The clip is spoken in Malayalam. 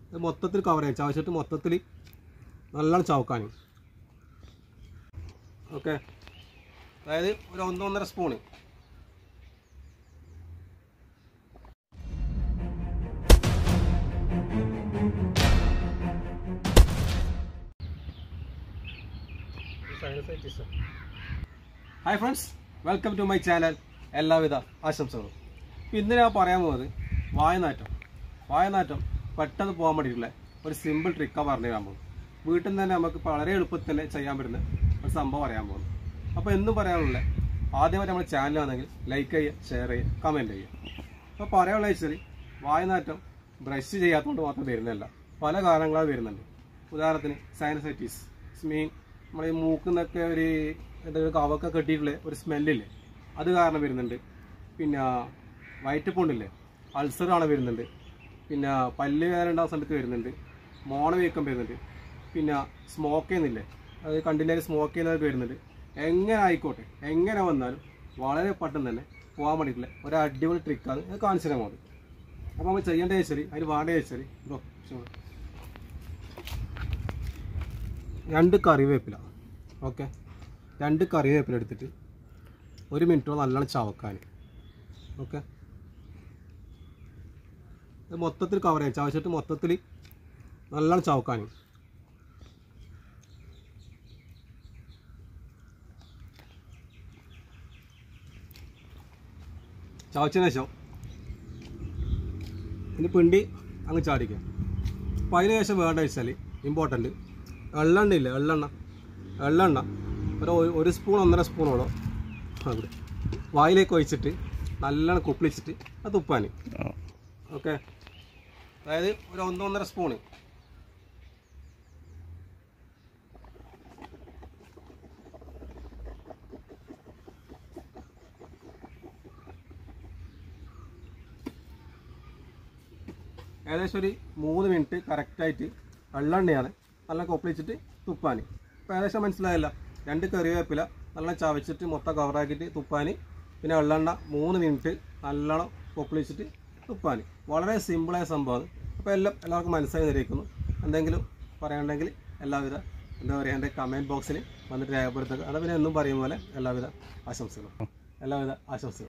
ഇത് മൊത്തത്തിൽ കവർ ചെയ്യാം ചവച്ചിട്ട് മൊത്തത്തിൽ നല്ലോണം ചവക്കാൻ ഓക്കെ അതായത് ഒരു ഒന്നൊന്നര spoon hi friends welcome to my channel എല്ലാവിധ ആശംസകളും ഇപ്പം ഇന്ന് ഞാൻ പറയാൻ പോകുന്നത് വായനാറ്റം വായനാറ്റം പെട്ടെന്ന് പോകാൻ വേണ്ടിയിട്ടുള്ള ഒരു സിമ്പിൾ ട്രിക്കാണ് പറഞ്ഞു തരാൻ പോകുന്നത് വീട്ടിൽ നിന്ന് തന്നെ നമുക്ക് വളരെ എളുപ്പത്തിൽ തന്നെ ചെയ്യാൻ പറ്റുന്ന ഒരു സംഭവം പറയാൻ പോകുന്നു അപ്പോൾ എന്നും പറയാനുള്ള ആദ്യമായിട്ട് നമ്മുടെ ചാനൽ ആണെങ്കിൽ ലൈക്ക് ചെയ്യുക ഷെയർ ചെയ്യുക കമൻറ്റ് ചെയ്യുക അപ്പോൾ പറയാനുള്ള വെച്ചാൽ വായനാറ്റം ബ്രഷ് ചെയ്യാത്തതുകൊണ്ട് മാത്രം വരുന്നില്ല പല കാരണങ്ങളാൽ വരുന്നുണ്ട് ഉദാഹരണത്തിന് സൈനസൈറ്റീസ് മീൻ നമ്മൾ ഈ മൂക്കുന്നൊക്കെ ഒരു എന്തെങ്കിലും കവൊക്കെ കെട്ടിയിട്ടുള്ള ഒരു സ്മെല്ലില്ലേ അത് കാരണം വരുന്നുണ്ട് പിന്നെ വയറ്റ് പൊണ്ടില്ലേ അൾസർ ആണ് വരുന്നുണ്ട് പിന്നെ പല്ല് വേദന ഉണ്ടാകുന്ന സമയത്ത് വരുന്നുണ്ട് മോണ വീക്കം വരുന്നുണ്ട് പിന്നെ സ്മോക്ക് ചെയ്യുന്നില്ലേ അത് കണ്ടിന്യൂസ് സ്മോക്ക് ചെയ്യുന്നതൊക്കെ വരുന്നുണ്ട് എങ്ങനെ ആയിക്കോട്ടെ എങ്ങനെ വന്നാലും വളരെ പെട്ടെന്ന് തന്നെ പോകാൻ വേണ്ടിയിട്ടുള്ള ഒരു അടിപൊളി ട്രിക്കാണ് അത് കാണിച്ചു തരാൻ മതി അപ്പോൾ നമ്മൾ ചെയ്യേണ്ടത് വെച്ചാൽ അതിന് വേണ്ടത് വെച്ചാൽ ഇതോ ഷുഗർ രണ്ട് കറിവേപ്പില ഓക്കെ രണ്ട് കറിവേപ്പില എടുത്തിട്ട് ഒരു മിനിറ്റോളം നല്ലോണം ചവക്കാൻ ഓക്കെ ഇത് മൊത്തത്തിൽ കവർ ചെയ്യാം ചവച്ചിട്ട് മൊത്തത്തിൽ നല്ലോണം ചവക്കാൻ ചവച്ചതിന് ശേഷം ഇനി പിണ്ടി അങ്ങ് ചാടിക്കുക അപ്പോൾ അതിന് ശേഷം വേണ്ട വെച്ചാൽ ഇമ്പോർട്ടൻറ്റ് എള്ളെണ്ണ ഇല്ലേ എള്ളെണ്ണ എള്ളെണ്ണ ഒരു ഒരു സ്പൂൺ ഒന്നര സ്പൂണോളം അവിടെ വായിലേക്ക് ഒഴിച്ചിട്ട് നല്ലോണം കുപ്പിളിച്ചിട്ട് അത് തുപ്പാൻ ഓക്കെ അതായത് ഒരു ഒന്നൊന്നര സ്പൂണ് ഏകദേശം ഒരു മൂന്ന് മിനിറ്റ് കറക്റ്റായിട്ട് വെള്ളെണ്ണയാണ് നല്ല കൊപ്പിളിച്ചിട്ട് തുപ്പാൻ ഇപ്പോൾ ഏകദേശം മനസ്സിലായല്ല രണ്ട് കറിവേപ്പില നല്ല ചവച്ചിട്ട് മൊത്തം കവറാക്കിയിട്ട് തുപ്പാൻ പിന്നെ വെള്ളെണ്ണ മൂന്ന് മിനിറ്റ് നല്ലോണം കൊപ്പിളിച്ചിട്ട് തുപ്പാൻ വളരെ സിമ്പിളായ സംഭവമാണ് അപ്പോൾ എല്ലാം എല്ലാവർക്കും മനസ്സിലായി നിരയിക്കുന്നു എന്തെങ്കിലും പറയാനുണ്ടെങ്കിൽ എല്ലാവിധ എന്താ പറയുക എൻ്റെ കമൻറ്റ് ബോക്സിൽ വന്നിട്ട് രേഖപ്പെടുത്തുക അത് പിന്നെ എന്നും പറയും പോലെ എല്ലാവിധ ആശംസകളും എല്ലാവിധ ആശംസകളും